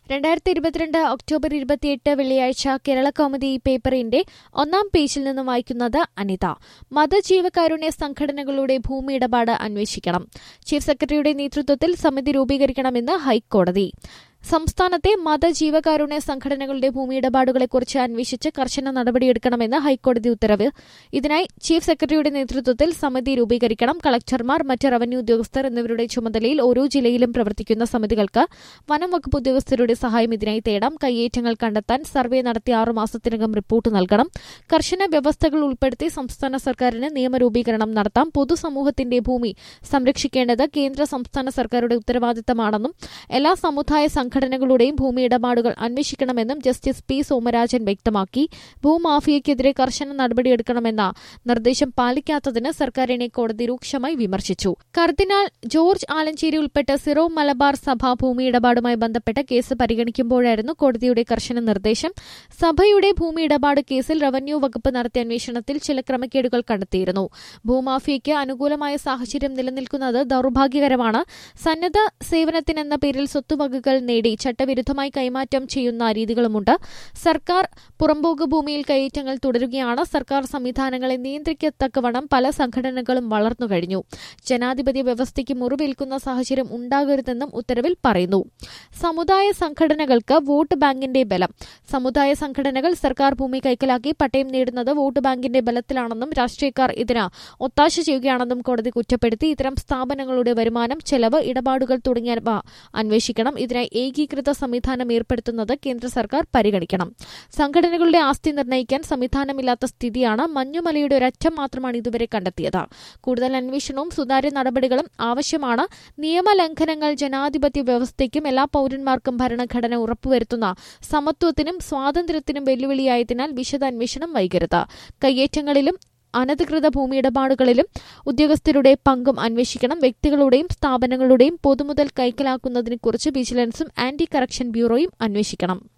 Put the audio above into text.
രണ്ടായിരത്തി ഇരുപത്തിരണ്ട് ഒക്ടോബർ ഇരുപത്തിയെട്ട് വെള്ളിയാഴ്ച കേരള കൗമുദി പേപ്പറിന്റെ ഒന്നാം പേജിൽ നിന്നും വായിക്കുന്നത് അനിത മതജീവകാരുണ്യ സംഘടനകളുടെ ഭൂമി ഇടപാട് അന്വേഷിക്കണം ചീഫ് സെക്രട്ടറിയുടെ നേതൃത്വത്തിൽ സമിതി രൂപീകരിക്കണമെന്ന് ഹൈക്കോടതി സംസ്ഥാനത്തെ മതജീവകാരുണ്യ സംഘടനകളുടെ ഭൂമി ഇടപാടുകളെക്കുറിച്ച് അന്വേഷിച്ച് കർശന നടപടിയെടുക്കണമെന്ന് ഹൈക്കോടതി ഉത്തരവ് ഇതിനായി ചീഫ് സെക്രട്ടറിയുടെ നേതൃത്വത്തിൽ സമിതി രൂപീകരിക്കണം കളക്ടർമാർ മറ്റ് റവന്യൂ ഉദ്യോഗസ്ഥർ എന്നിവരുടെ ചുമതലയിൽ ഓരോ ജില്ലയിലും പ്രവർത്തിക്കുന്ന സമിതികൾക്ക് വനം വകുപ്പ് ഉദ്യോഗസ്ഥരുടെ സഹായം ഇതിനായി തേടാം കയ്യേറ്റങ്ങൾ കണ്ടെത്താൻ സർവേ നടത്തി ആറു മാസത്തിനകം റിപ്പോർട്ട് നൽകണം കർശന വ്യവസ്ഥകൾ ഉൾപ്പെടുത്തി സംസ്ഥാന സർക്കാരിന് നിയമരൂപീകരണം നടത്താം പൊതുസമൂഹത്തിന്റെ ഭൂമി സംരക്ഷിക്കേണ്ടത് കേന്ദ്ര സംസ്ഥാന സർക്കാരുടെ ഉത്തരവാദിത്തമാണെന്നും എല്ലാ സമുദായ സംഘടനകളുടെയും ഭൂമി ഇടപാടുകൾ അന്വേഷിക്കണമെന്നും ജസ്റ്റിസ് പി സോമരാജൻ വ്യക്തമാക്കി ഭൂമാഫിയയ്ക്കെതിരെ കർശന നടപടിയെടുക്കണമെന്ന നിർദ്ദേശം പാലിക്കാത്തതിന് സർക്കാരിനെ കോടതി രൂക്ഷമായി വിമർശിച്ചു കർദിനാൾ ജോർജ് ആലഞ്ചേരി ഉൾപ്പെട്ട സിറോ മലബാർ സഭ ഭൂമി ഇടപാടുമായി ബന്ധപ്പെട്ട കേസ് പരിഗണിക്കുമ്പോഴായിരുന്നു കോടതിയുടെ കർശന നിർദ്ദേശം സഭയുടെ ഭൂമി ഇടപാട് കേസിൽ റവന്യൂ വകുപ്പ് നടത്തിയ അന്വേഷണത്തിൽ ചില ക്രമക്കേടുകൾ കണ്ടെത്തിയിരുന്നു ഭൂമാഫിയയ്ക്ക് അനുകൂലമായ സാഹചര്യം നിലനിൽക്കുന്നത് ദൌർഭാഗ്യകരമാണ് സന്നദ്ധ സേവനത്തിനെന്ന പേരിൽ സ്വത്തുവകകൾ നേടി ചട്ടവിരുദ്ധമായി കൈമാറ്റം ചെയ്യുന്ന രീതികളുമുണ്ട് സർക്കാർ പുറമ്പോക്ക് ഭൂമിയിൽ കയറ്റങ്ങൾ തുടരുകയാണ് സർക്കാർ സംവിധാനങ്ങളെ നിയന്ത്രിക്കത്തക്കവണ്ണം പല സംഘടനകളും വളർന്നു കഴിഞ്ഞു ജനാധിപത്യ വ്യവസ്ഥയ്ക്ക് മുറിവേൽക്കുന്ന സാഹചര്യം ഉണ്ടാകരുതെന്നും ഉത്തരവിൽ പറയുന്നു സമുദായ സംഘടനകൾക്ക് വോട്ട് ബാങ്കിന്റെ ബലം സമുദായ സംഘടനകൾ സർക്കാർ ഭൂമി കൈക്കലാക്കി പട്ടയം നേടുന്നത് വോട്ട് ബാങ്കിന്റെ ബലത്തിലാണെന്നും രാഷ്ട്രീയക്കാർ ഇതിന് ഒത്താശ ചെയ്യുകയാണെന്നും കോടതി കുറ്റപ്പെടുത്തി ഇത്തരം സ്ഥാപനങ്ങളുടെ വരുമാനം ചെലവ് ഇടപാടുകൾ തുടങ്ങിയവ അന്വേഷിക്കണം ഇതിനായി ഏകീകൃത സംവിധാനം ഏർപ്പെടുത്തുന്നത് കേന്ദ്ര സർക്കാർ പരിഗണിക്കണം സംഘടനകളുടെ ആസ്തി നിർണ്ണയിക്കാൻ സംവിധാനമില്ലാത്ത സ്ഥിതിയാണ് മഞ്ഞുമലയുടെ ഒരറ്റം മാത്രമാണ് ഇതുവരെ കണ്ടെത്തിയത് കൂടുതൽ അന്വേഷണവും സുതാര്യ നടപടികളും ആവശ്യമാണ് നിയമലംഘനങ്ങൾ ജനാധിപത്യ വ്യവസ്ഥയ്ക്കും എല്ലാ പൌരന്മാർക്കും ഭരണഘടന ഉറപ്പുവരുത്തുന്ന സമത്വത്തിനും സ്വാതന്ത്ര്യത്തിനും വെല്ലുവിളിയായതിനാൽ വിശദ അന്വേഷണം വൈകരുത് കയ്യേറ്റങ്ങളിലും അനധികൃത ഭൂമി ഇടപാടുകളിലും ഉദ്യോഗസ്ഥരുടെ പങ്കും അന്വേഷിക്കണം വ്യക്തികളുടെയും സ്ഥാപനങ്ങളുടെയും പൊതുമുതൽ കൈക്കലാക്കുന്നതിനെക്കുറിച്ച് വിജിലൻസും ആന്റി കറപ്ഷൻ ബ്യൂറോയും അന്വേഷിക്കണം